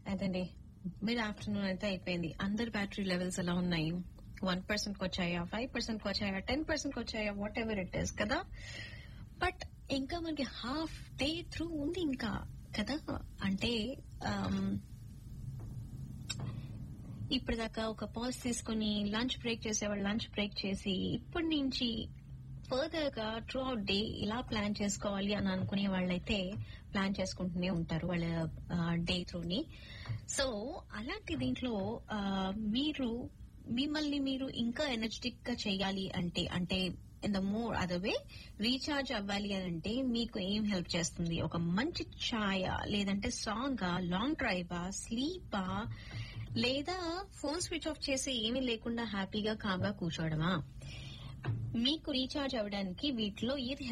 అదండి mid afternoon అయితే అయిపోయింది అందరి బ్యాటరీ లెవెల్స్ ఎలా ఉన్నాయి వన్ పర్సెంట్ కి వచ్చాయా ఫైవ్ పర్సెంట్ కి వచ్చాయా టెన్ పర్సెంట్ కి వచ్చాయా వాట్ ఎవర్ ఇట్ ఇస్ కదా బట్ ఇంకా మనకి హాఫ్ డే త్రూ ఉంది ఇంకా కదా అంటే ఇప్పటిదాకా ఒక పాజ్ తీసుకుని లంచ్ బ్రేక్ చేసేవాళ్ళు లంచ్ బ్రేక్ చేసి ఇప్పటి నుంచి ఫర్దర్ గా త్రూ అవుట్ డే ఇలా ప్లాన్ చేసుకోవాలి అని అనుకునే వాళ్ళైతే ప్లాన్ చేసుకుంటూనే ఉంటారు వాళ్ళ డే త్రూని సో అలాంటి దీంట్లో ఆ, మీరు మిమ్మల్ని మీరు ఇంకా ఎనర్జెటిక్ గా చేయాలి అంటే అంటే in the more other way recharge అవ్వాలి అని అంటే మీకు ఏం హెల్ప్ చేస్తుంది ఒక మంచి ఛాయ లేదంటే సాంగ్ లాంగ్ డ్రైవా స్లీపా లేదా ఫోన్ స్విచ్ ఆఫ్ చేసి ఏమీ లేకుండా హ్యాపీగా కాగా కూర్చోవడమా మీకు రీఛార్జ్ అవ్వడానికి వీటిలో ఏది